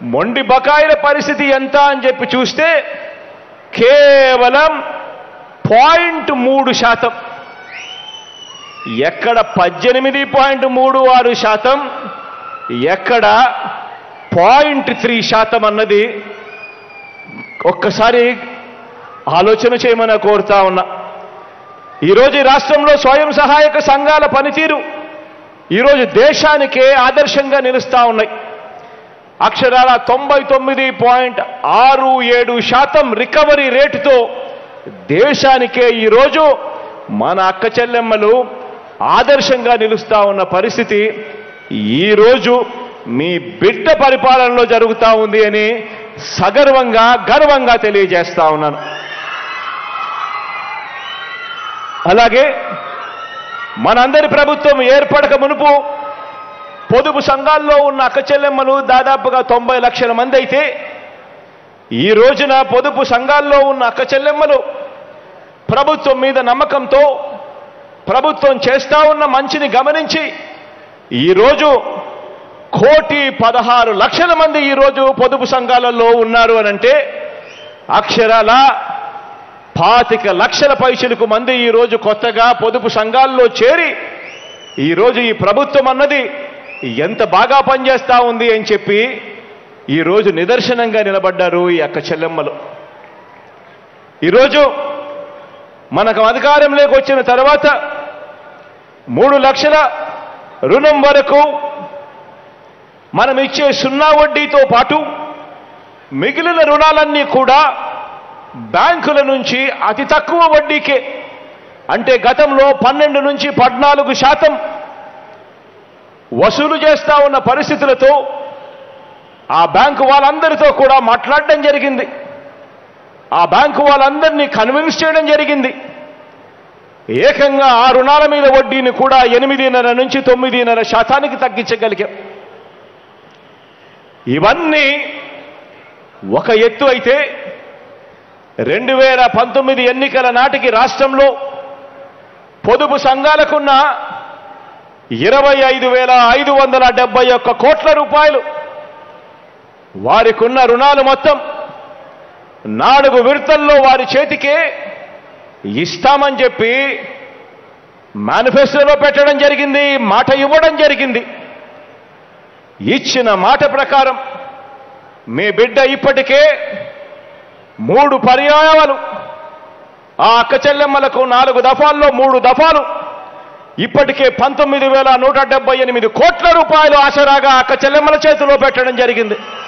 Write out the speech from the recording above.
మొండి బకాయిల పరిస్థితి ఎంత అని చెప్పి చూస్తే కేవలం పాయింట్ మూడు శాతం ఎక్కడ పద్దెనిమిది పాయింట్ మూడు ఆరు శాతం ఎక్కడ పాయింట్ త్రీ శాతం అన్నది ఒక్కసారి ఆలోచన చేయమని కోరుతా ఉన్నా ఈరోజు ఈ రాష్ట్రంలో స్వయం సహాయక సంఘాల పనితీరు ఈరోజు దేశానికే ఆదర్శంగా నిలుస్తా ఉన్నాయి అక్షరాల తొంభై తొమ్మిది పాయింట్ ఆరు ఏడు శాతం రికవరీ రేటుతో దేశానికే ఈరోజు మన అక్క చెల్లెమ్మలు ఆదర్శంగా నిలుస్తా ఉన్న పరిస్థితి ఈరోజు మీ బిడ్డ పరిపాలనలో జరుగుతూ ఉంది అని సగర్వంగా గర్వంగా తెలియజేస్తా ఉన్నాను అలాగే మనందరి ప్రభుత్వం ఏర్పడక మునుపు పొదుపు సంఘాల్లో ఉన్న అక్క చెల్లెమ్మలు దాదాపుగా తొంభై లక్షల మంది అయితే ఈ రోజున పొదుపు సంఘాల్లో ఉన్న అక్క చెల్లెమ్మలు ప్రభుత్వం మీద నమ్మకంతో ప్రభుత్వం చేస్తా ఉన్న మంచిని గమనించి ఈరోజు కోటి పదహారు లక్షల మంది ఈరోజు పొదుపు సంఘాలలో ఉన్నారు అనంటే అక్షరాల పాతిక లక్షల పైసలకు మంది ఈరోజు కొత్తగా పొదుపు సంఘాల్లో చేరి ఈరోజు ఈ ప్రభుత్వం అన్నది ఎంత బాగా పనిచేస్తా ఉంది అని చెప్పి ఈరోజు నిదర్శనంగా నిలబడ్డారు ఈ అక్క చెల్లెమ్మలు ఈరోజు మనకు అధికారంలోకి వచ్చిన తర్వాత మూడు లక్షల రుణం వరకు మనం ఇచ్చే సున్నా వడ్డీతో పాటు మిగిలిన రుణాలన్నీ కూడా బ్యాంకుల నుంచి అతి తక్కువ వడ్డీకే అంటే గతంలో పన్నెండు నుంచి పద్నాలుగు శాతం వసూలు చేస్తా ఉన్న పరిస్థితులతో ఆ బ్యాంకు వాళ్ళందరితో కూడా మాట్లాడడం జరిగింది ఆ బ్యాంకు వాళ్ళందరినీ కన్విన్స్ చేయడం జరిగింది ఏకంగా ఆ రుణాల మీద వడ్డీని కూడా ఎనిమిదిన్నర నుంచి తొమ్మిదిన్నర శాతానికి తగ్గించగలిగాం ఇవన్నీ ఒక ఎత్తు అయితే రెండు వేల పంతొమ్మిది ఎన్నికల నాటికి రాష్ట్రంలో పొదుపు సంఘాలకున్న ఇరవై ఐదు వేల ఐదు వందల డెబ్బై ఒక్క కోట్ల రూపాయలు వారికున్న రుణాలు మొత్తం నాలుగు విడతల్లో వారి చేతికే ఇస్తామని చెప్పి మేనిఫెస్టోలో పెట్టడం జరిగింది మాట ఇవ్వడం జరిగింది ఇచ్చిన మాట ప్రకారం మీ బిడ్డ ఇప్పటికే మూడు పర్యాయాలు ఆ అక్క చెల్లెమ్మలకు నాలుగు దఫాల్లో మూడు దఫాలు ఇప్పటికే పంతొమ్మిది వేల నూట డెబ్బై ఎనిమిది కోట్ల రూపాయలు ఆసరాగా అక్క చెల్లెమ్మల చేతిలో పెట్టడం జరిగింది